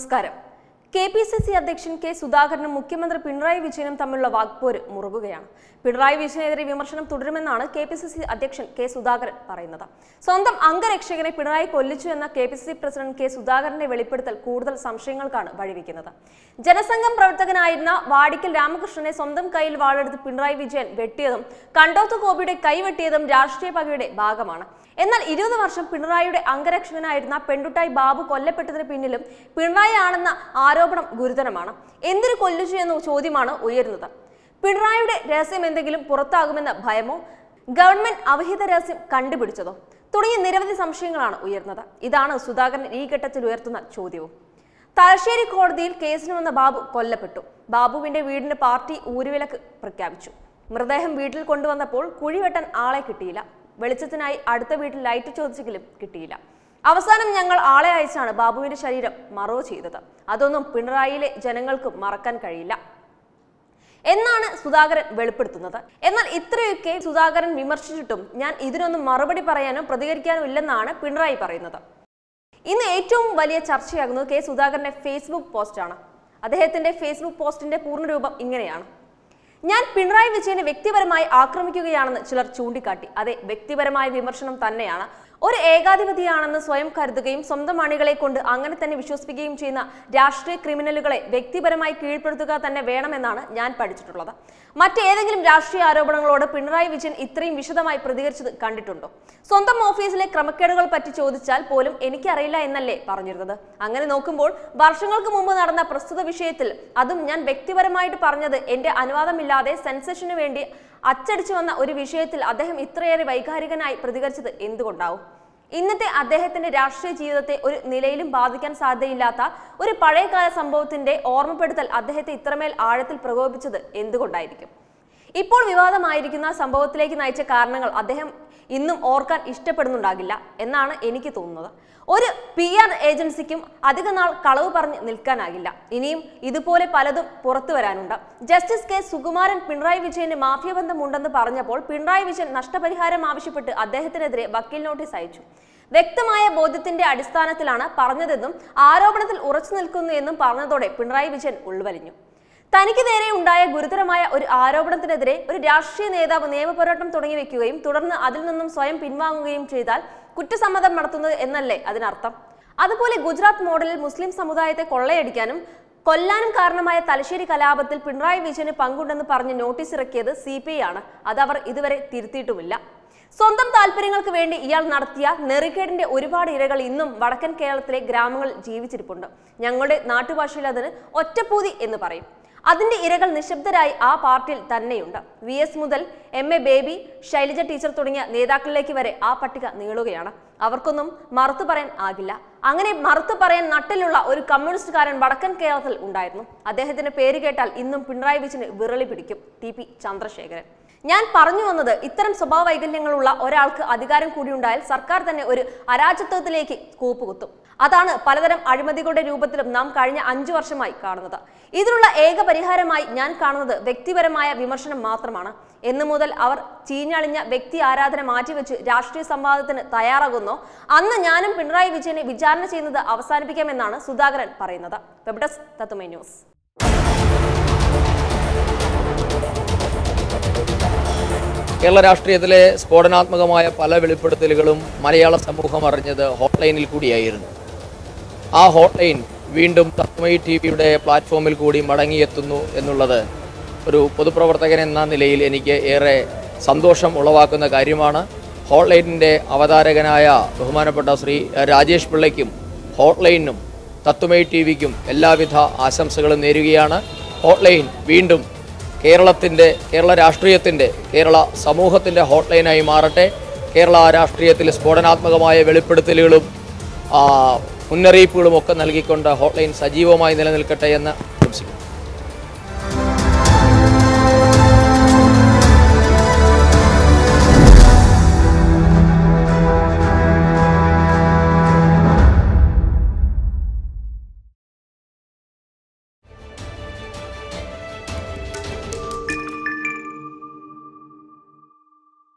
നമസ്കാരം K P C C അധ്യക്ഷൻ K സുധാകരനും മുഖ്യമന്ത്രി പിണറായി വിജയനും തമ്മിലുള്ള വാക്പോര് മുറുകുകയാണ് പിണറായി വിജയനെതിരെ വിമർശനം തുടരുമെന്നാണ് കെ പി സി സി അധ്യക്ഷൻ കെ സുധാകരൻ പറയുന്നത് സ്വന്തം അംഗരക്ഷകനെ പിണറായി കൊല്ലിച്ചു എന്ന K P C C president K സുധാകരന്റെ വെളിപ്പെടുത്തൽ കൂടുതൽ സംശയങ്ങൾക്കാണ് വഴിവെക്കുന്നത് ജനസംഘം പ്രവർത്തകനായിരുന്ന വാടിക്കൽ രാമകൃഷ്ണനെ സ്വന്തം കയ്യിൽ വാളെടുത്ത് പിണറായി വിജയൻ വെട്ടിയതും കണ്ടോത്ത് ഗോപിയുടെ കൈ വെട്ടിയതും രാഷ്ട്രീയ പകയുടെ ഭാഗമാണ് എന്നാൽ ഇരുപത് വർഷം പിണറായിയുടെ അംഗരക്ഷകനായിരുന്ന പെൺകുട്ടായി ബാബു കൊല്ലപ്പെട്ടതിന് പിന്നിലും പിണറായി ആണെന്ന ആരോപണം ഗുരുതരമാണ് എന്തിനു കൊല്ലിച്ചു എന്ന ചോദ്യമാണ് ഉയരുന്നത് പിണറായിയുടെ രഹസ്യം എന്തെങ്കിലും പുറത്താകുമെന്ന ഭയമോ ഗവൺമെന്റ് അവഹിത രഹസ്യം കണ്ടുപിടിച്ചതോ തുടങ്ങിയ നിരവധി സംശയങ്ങളാണ് ഉയർന്നത് ഇതാണ് സുധാകരൻ ഈ ഘട്ടത്തിൽ ഉയർത്തുന്ന ചോദ്യവും തലശ്ശേരി കോടതിയിൽ കേസിന് വന്ന ബാബു കൊല്ലപ്പെട്ടു ബാബുവിന്റെ വീടിന് പാർട്ടി ഊരുവിലക്ക് പ്രഖ്യാപിച്ചു മൃതദേഹം വീട്ടിൽ കൊണ്ടുവന്നപ്പോൾ കുഴിവെട്ടാൻ ആളെ കിട്ടിയില്ല വെളിച്ചത്തിനായി അടുത്ത വീട്ടിൽ ലൈറ്റ് ചോദിച്ചെങ്കിലും കിട്ടിയില്ല അവസാനം ഞങ്ങൾ ആളെ അയച്ചാണ് ബാബുവിന്റെ ശരീരം മറവ് ചെയ്തത് അതൊന്നും പിണറായിയിലെ ജനങ്ങൾക്ക് മറക്കാൻ കഴിയില്ല എന്നാണ് സുധാകരൻ വെളിപ്പെടുത്തുന്നത് എന്നാൽ ഇത്രയൊക്കെ സുധാകരൻ വിമർശിച്ചിട്ടും ഞാൻ ഇതിനൊന്നും മറുപടി പറയാനോ പ്രതികരിക്കാനോ ഇല്ലെന്നാണ് പിണറായി പറയുന്നത് ഇന്ന് ഏറ്റവും വലിയ ചർച്ചയാകുന്നത് കെ സുധാകരന്റെ ഫേസ്ബുക്ക് പോസ്റ്റാണ് അദ്ദേഹത്തിന്റെ ഫേസ്ബുക്ക് പോസ്റ്റിന്റെ പൂർണ്ണരൂപം ഇങ്ങനെയാണ് ഞാൻ പിണറായി വിജയനെ വ്യക്തിപരമായി ആക്രമിക്കുകയാണെന്ന് ചിലർ ചൂണ്ടിക്കാട്ടി അതെ വ്യക്തിപരമായ വിമർശനം തന്നെയാണ് ഒരു ഏകാധിപതിയാണെന്ന് സ്വയം കരുതുകയും സ്വന്തം അണികളെ കൊണ്ട് അങ്ങനെ തന്നെ വിശ്വസിപ്പിക്കുകയും ചെയ്യുന്ന രാഷ്ട്രീയ ക്രിമിനലുകളെ വ്യക്തിപരമായി കീഴ്പ്പെടുത്തുക തന്നെ വേണമെന്നാണ് ഞാൻ പഠിച്ചിട്ടുള്ളത് മറ്റേതെങ്കിലും രാഷ്ട്രീയ ആരോപണങ്ങളോട് പിണറായി വിജയൻ ഇത്രയും വിശദമായി പ്രതികരിച്ചത് കണ്ടിട്ടുണ്ടോ സ്വന്തം ഓഫീസിലെ ക്രമക്കേടുകൾ പറ്റി ചോദിച്ചാൽ പോലും എനിക്കറിയില്ല എന്നല്ലേ പറഞ്ഞിരുന്നത് അങ്ങനെ നോക്കുമ്പോൾ വർഷങ്ങൾക്ക് മുമ്പ് നടന്ന പ്രസ്തുത വിഷയത്തിൽ അതും ഞാൻ വ്യക്തിപരമായിട്ട് പറഞ്ഞത് എന്റെ അനുവാദമില്ലാതെ സെൻസേഷന് വേണ്ടി അച്ചടിച്ചു വന്ന ഒരു വിഷയത്തിൽ അദ്ദേഹം ഇത്രയേറെ വൈകാരികനായി പ്രതികരിച്ചത് എന്തുകൊണ്ടാവും ഇന്നത്തെ അദ്ദേഹത്തിന്റെ രാഷ്ട്രീയ ജീവിതത്തെ ഒരു നിലയിലും ബാധിക്കാൻ സാധ്യതയില്ലാത്ത ഒരു പഴയകാല സംഭവത്തിന്റെ ഓർമ്മപ്പെടുത്തൽ അദ്ദേഹത്തെ ഇത്രമേൽ ആഴത്തിൽ പ്രകോപിച്ചത് എന്തുകൊണ്ടായിരിക്കും ഇപ്പോൾ വിവാദമായിരിക്കുന്ന സംഭവത്തിലേക്ക് നയിച്ച കാരണങ്ങൾ അദ്ദേഹം ഇന്നും ഓർക്കാൻ ഇഷ്ടപ്പെടുന്നുണ്ടാകില്ല എന്നാണ് എനിക്ക് തോന്നുന്നത് ഒരു പി ആർ ഏജൻസിക്കും അധിക നാൾ കളവ് പറഞ്ഞ് നിൽക്കാനാകില്ല ഇനിയും ഇതുപോലെ പലതും പുറത്തു വരാനുണ്ട് ജസ്റ്റിസ് കെ സുകുമാരൻ പിണറായി വിജയന് മാഫിയ ബന്ധമുണ്ടെന്ന് പറഞ്ഞപ്പോൾ പിണറായി വിജയൻ നഷ്ടപരിഹാരം ആവശ്യപ്പെട്ട് അദ്ദേഹത്തിനെതിരെ വക്കീൽ നോട്ടീസ് അയച്ചു വ്യക്തമായ ബോധ്യത്തിന്റെ അടിസ്ഥാനത്തിലാണ് പറഞ്ഞതെന്നും ആരോപണത്തിൽ ഉറച്ചു നിൽക്കുന്നു എന്നും പറഞ്ഞതോടെ പിണറായി വിജയൻ ഉൾവലിഞ്ഞു തനിക്ക് നേരെ ഉണ്ടായ ഗുരുതരമായ ഒരു ആരോപണത്തിനെതിരെ ഒരു രാഷ്ട്രീയ നേതാവ് നിയമപോരാട്ടം തുടങ്ങി വെക്കുകയും തുടർന്ന് അതിൽ നിന്നും സ്വയം പിൻവാങ്ങുകയും ചെയ്താൽ കുറ്റസമ്മതം നടത്തുന്നത് എന്നല്ലേ അതിനർത്ഥം അതുപോലെ ഗുജറാത്ത് മോഡലിൽ മുസ്ലിം സമുദായത്തെ കൊള്ളയടിക്കാനും കൊല്ലാനും കാരണമായ തലശ്ശേരി കലാപത്തിൽ പിണറായി വിജയന് പങ്കുണ്ടെന്ന് പറഞ്ഞ് നോട്ടീസ് ഇറക്കിയത് സി പി ഐ ആണ് അതവർ ഇതുവരെ തിരുത്തിയിട്ടുമില്ല സ്വന്തം താല്പര്യങ്ങൾക്ക് വേണ്ടി ഇയാൾ നടത്തിയ നെറിക്കേടിന്റെ ഒരുപാട് ഇരകൾ ഇന്നും വടക്കൻ കേരളത്തിലെ ഗ്രാമങ്ങളിൽ ജീവിച്ചിരിപ്പുണ്ട് ഞങ്ങളുടെ നാട്ടുഭാഷയിൽ അതിന് ഒറ്റപ്പൂതി എന്ന് പറയും അതിന്റെ ഇരകൾ നിശബ്ദരായി ആ പാർട്ടിയിൽ തന്നെയുണ്ട് വി എസ് മുതൽ M A Baby Shailaja teacher തുടങ്ങിയ നേതാക്കളിലേക്ക് വരെ ആ പട്ടിക നീളുകയാണ് അവർക്കൊന്നും മറുത്തു പറയാൻ ആകില്ല അങ്ങനെ മറുത്തു പറയാൻ നട്ടിലുള്ള ഒരു കമ്മ്യൂണിസ്റ്റുകാരൻ വടക്കൻ കേരളത്തിൽ ഉണ്ടായിരുന്നു അദ്ദേഹത്തിന്റെ പേര് കേട്ടാൽ ഇന്നും പിണറായി വിജയന് വിറളി പിടിക്കും ടി പി ചന്ദ്രശേഖരൻ ഞാൻ പറഞ്ഞു വന്നത് ഇത്തരം സ്വഭാവ വൈകല്യങ്ങളുള്ള ഒരാൾക്ക് അധികാരം കൂടിയുണ്ടായാൽ സർക്കാർ തന്നെ ഒരു അരാജത്വത്തിലേക്ക് കൂപ്പുകുത്തും അതാണ് പലതരം അഴിമതികളുടെ രൂപത്തിലും നാം കഴിഞ്ഞ അഞ്ചു വർഷമായി കാണുന്നത് ഇതിനുള്ള ഏക പരിഹാരമായി ഞാൻ കാണുന്നത് വ്യക്തിപരമായ വിമർശനം മാത്രമാണ് എന്നു മുതൽ അവർ ചീഞ്ഞളിഞ്ഞ വ്യക്തി ആരാധന മാറ്റിവെച്ച് രാഷ്ട്രീയ സംവാദത്തിന് തയ്യാറാകുന്നോ അന്ന് ഞാനും പിണറായി വിജയനെ വിചാരണ ചെയ്യുന്നത് അവസാനിപ്പിക്കാമെന്നാണ് സുധാകരൻ പറയുന്നത് web desk Tatwamayi news Kerala രാഷ്ട്രീയത്തിലെ സ്ഫോടനാത്മകമായ പല വെളിപ്പെടുത്തലുകളും മലയാള സമൂഹം അറിഞ്ഞത് ഹോട്ട്ലൈനിൽ കൂടിയായിരുന്നു ആ ഹോട്ട്ലൈൻ വീണ്ടും തത്മയി ടി വിയുടെ പ്ലാറ്റ്ഫോമിൽ കൂടി മടങ്ങിയെത്തുന്നു എന്നുള്ളത് ഒരു പൊതുപ്രവർത്തകൻ എന്ന നിലയിൽ എനിക്ക് ഏറെ സന്തോഷം ഉളവാക്കുന്ന കാര്യമാണ് ഹോട്ട്ലൈനിൻ്റെ അവതാരകനായ ബഹുമാനപ്പെട്ട ശ്രീ രാജേഷ് പിള്ളയ്ക്കും ഹോട്ട്ലൈനും തത്വമൈ ടി വിക്കും എല്ലാവിധ ആശംസകളും നേരുകയാണ് ഹോട്ട്ലൈൻ വീണ്ടും കേരളത്തിൻ്റെ കേരള രാഷ്ട്രീയത്തിൻ്റെ കേരള സമൂഹത്തിൻ്റെ ഹോട്ട്ലൈനായി മാറട്ടെ കേരള രാഷ്ട്രീയത്തിൽ സ്ഫോടനാത്മകമായ വെളിപ്പെടുത്തലുകളും ആ, മുന്നറിയിപ്പുകളും ഒക്കെ നൽകിക്കൊണ്ട് ഹോട്ട്ലൈൻ സജീവമായി നിലനിൽക്കട്ടെ എന്ന്